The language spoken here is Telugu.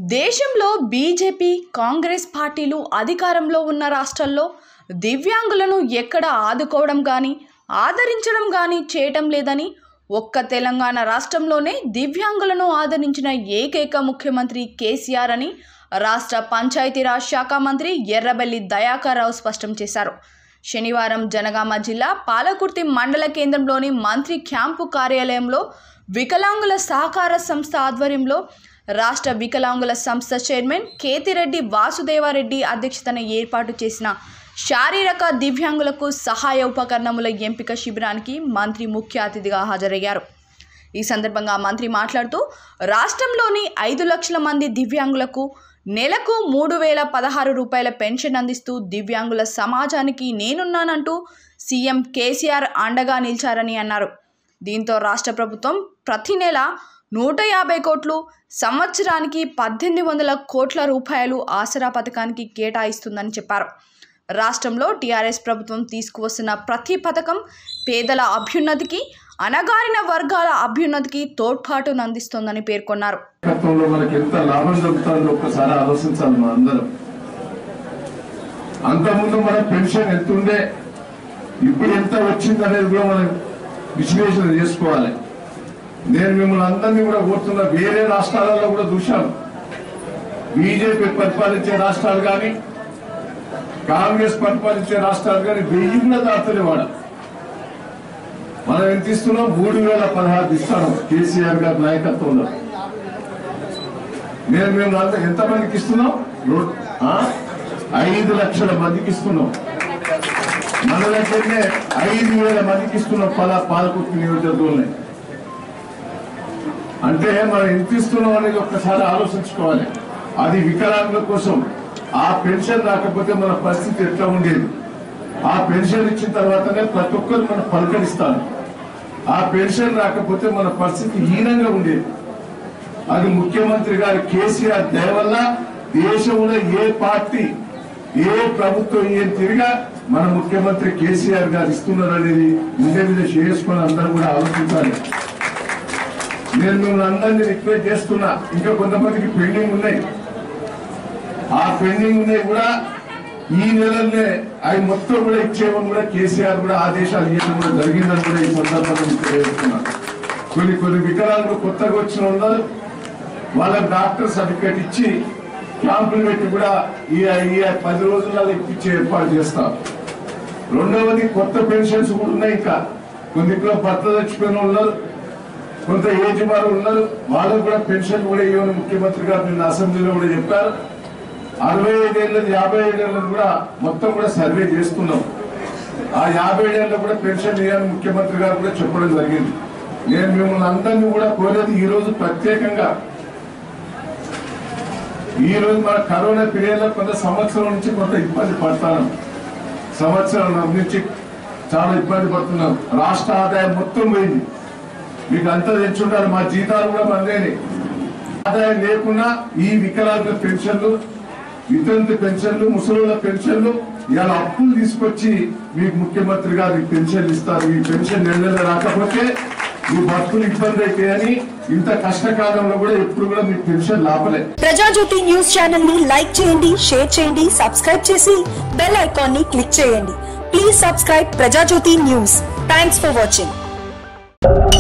దేశంలో బీజేపీ కాంగ్రెస్ పార్టీలు అధికారంలో ఉన్న రాష్ట్రాల్లో దివ్యాంగులను ఎక్కడ ఆదుకోవడం కానీ ఆదరించడం కానీ చేయటం లేదని ఒక్క తెలంగాణ రాష్ట్రంలోనే దివ్యాంగులను ఆదరించిన ఏకైక ముఖ్యమంత్రి కేసీఆర్ అని రాష్ట్ర పంచాయతీరాజ్ శాఖ మంత్రి ఎర్రబెల్లి దయాకర్ రావు స్పష్టం చేశారు శనివారం జనగామ జిల్లా పాలకుర్తి మండల కేంద్రంలోని మంత్రి క్యాంపు కార్యాలయంలో వికలాంగుల సహకార సంస్థ ఆధ్వర్యంలో రాష్ట్ర వికలాంగుల సంస్థ చైర్మన్ కేతిరెడ్డి వాసుదేవారెడ్డి అధ్యక్షతన ఏర్పాటు చేసిన శారీరక దివ్యాంగులకు సహాయ ఉపకరణముల ఎంపిక శిబిరానికి మంత్రి ముఖ్య అతిథిగా హాజరయ్యారు ఈ సందర్భంగా మంత్రి మాట్లాడుతూ రాష్ట్రంలోని ఐదు లక్షల మంది దివ్యాంగులకు నెలకు మూడు వేల పదహారు రూపాయల పెన్షన్ అందిస్తూ దివ్యాంగుల సమాజానికి నేనున్నానంటూ సీఎం కేసీఆర్ అండగా నిలిచారని అన్నారు దీంతో రాష్ట్ర ప్రభుత్వం ప్రతి నెల నూట యాభై కోట్లు సంవత్సరానికి పద్దెనిమిది వందల కోట్ల రూపాయలు ఆసరా పథకానికి కేటాయిస్తుందని చెప్పారు రాష్ట్రంలో టీఆర్ఎస్ ప్రభుత్వం తీసుకువస్తున్న ప్రతి పథకం పేదల అభ్యున్నతికి అణగారిన వర్గాల అభ్యున్నతికి తోడ్పాటును అందిస్తోందని పేర్కొన్నారు నాయకత్వంలో మనకి ఎంత లాభం దొరుకుతుందో ఒక్కసారి ఆలోచించాలి మన అందరం అంతకుముందు మన పెన్షన్ ఎంత ఉండే ఇప్పుడు ఎంత వచ్చింది అనేది కూడా మనం విశ్లేషణ చేసుకోవాలి నేను మిమ్మల్ని అందరినీ కూడా కోరుతున్నా వేరే రాష్ట్రాలలో కూడా చూశాను బీజేపీ పరిపాలించే రాష్ట్రాలు కానీ కాంగ్రెస్ పరిపాలించే రాష్ట్రాలు కానీ వెయ్యిన్న దాతలే వాడ మనం ఎంత ఇస్తున్నాం మూడు వేల పదహారు ఇస్తాను కేసీఆర్ గారి నాయకత్వంలో నేను మేము అంతా ఎంతమందికి ఇస్తున్నాం రో- ఆ? ఐదు లక్షల మందికి ఇస్తున్నాం మన దగ్గరనే ఐదు వేల మందికి ఇస్తున్నాం పద పాలకుర్తి నియోజకవర్గంలో అంటే మనం ఎంత ఇస్తున్నాం అనేది ఒక్కసారి ఆలోచించుకోవాలి అది వికలాంగుల కోసం ఆ పెన్షన్ రాకపోతే మన పరిస్థితి ఎట్లా ఉండేది ఆ పెన్షన్ ఇచ్చిన తర్వాతనే ప్రతి ఒక్కరు మనం పలకరిస్తాను ఆ పెన్షన్ రాకపోతే మన పరిస్థితి హీనంగా ఉండేది అది ముఖ్యమంత్రి గారి కేసీఆర్ దయ వల్ల దేశంలో ఏ పార్టీ ఏ ప్రభుత్వం ఏం తిరిగా మన ముఖ్యమంత్రి కేసీఆర్ గారు ఇస్తున్నారు అనేది ముందే మీద చేసుకుని అందరూ కూడా ఆలోచించాలి నేను మిమ్మల్ని అందరినీ రిక్వెస్ట్ చేస్తున్నా ఇంకా కొంతమందికి పెండింగ్ ఉన్నాయి ఆ పెండింగ్ ఉన్నాయి కూడా ఈ నెలలోనే అవి మొత్తం కూడా ఇచ్చేవని కూడా కేసీఆర్ కూడా ఆదేశాలు ఇవ్వడం కూడా జరిగిందని కూడా ఈ సందర్భంగా మీకు తెలియజేస్తున్నా కొన్ని కొన్ని వికలాంగులు కొత్తగా వచ్చిన ఉన్నారు వాళ్ళకి డాక్టర్ సర్టిఫికేట్ ఇచ్చి క్యాంపులు పెట్టి కూడా ఈ ఈ పది రోజులలో ఇప్పించే ఏర్పాటు చేస్తాం రెండవది కొత్త పెన్షన్స్ కూడా ఉన్నాయి ఇంకా కొన్నిట్లో భర్త చచ్చిపోయిన వాళ్ళు ఉన్నారు కొంత ఏజ్ వారు ఉన్నారు వాళ్ళకు కూడా పెన్షన్ కూడా ఇవ్వని ముఖ్యమంత్రి గారు నిన్న అసెంబ్లీలో కూడా చెప్పారు అరవై ఐదేళ్ళది యాభై ఐదేళ్ళది కూడా మొత్తం కూడా సర్వే చేస్తున్నాం ఆ యాభై ఏళ్ళలో కూడా పెన్షన్ ఇవ్వాలని ముఖ్యమంత్రి గారు కూడా చెప్పడం జరిగింది నేను మిమ్మల్ని అందరినీ కూడా కోరేది ఈ రోజు ప్రత్యేకంగా ఈ రోజు మన కరోనా పీరియడ్ లో కొంత సంవత్సరం నుంచి కొంత ఇబ్బంది పడతాను సంవత్సరం నుంచి చాలా ఇబ్బంది పడుతున్నాం రాష్ట్ర ఆదాయం మొత్తం పోయింది మీకు అంతా తెచ్చుంటారు మా జీతాలు కూడా మందేనే ఆదాయం లేకుండా ఈ వికలాంగుల పెన్షన్లు వితంతు పెన్షన్లు ముసలుల పెన్షన్లు ఇలా అప్పులు తీసుకొచ్చి మీకు ముఖ్యమంత్రి గారు ఈ పెన్షన్ ఇస్తారు ఈ పెన్షన్ నెల నెల రాకపోతే మీ భక్తులు ఇబ్బంది అవుతాయని ఇంత కష్టకాలంలో కూడా ఎప్పుడు కూడా మీకు పెన్షన్ లాపలే ప్రజాజ్యోతి న్యూస్ ఛానల్ ని లైక్ చేయండి షేర్ చేయండి సబ్స్క్రైబ్ చేసి బెల్ ఐకాన్ ని క్లిక్ చేయండి please subscribe Prajajyothi news thanks for watching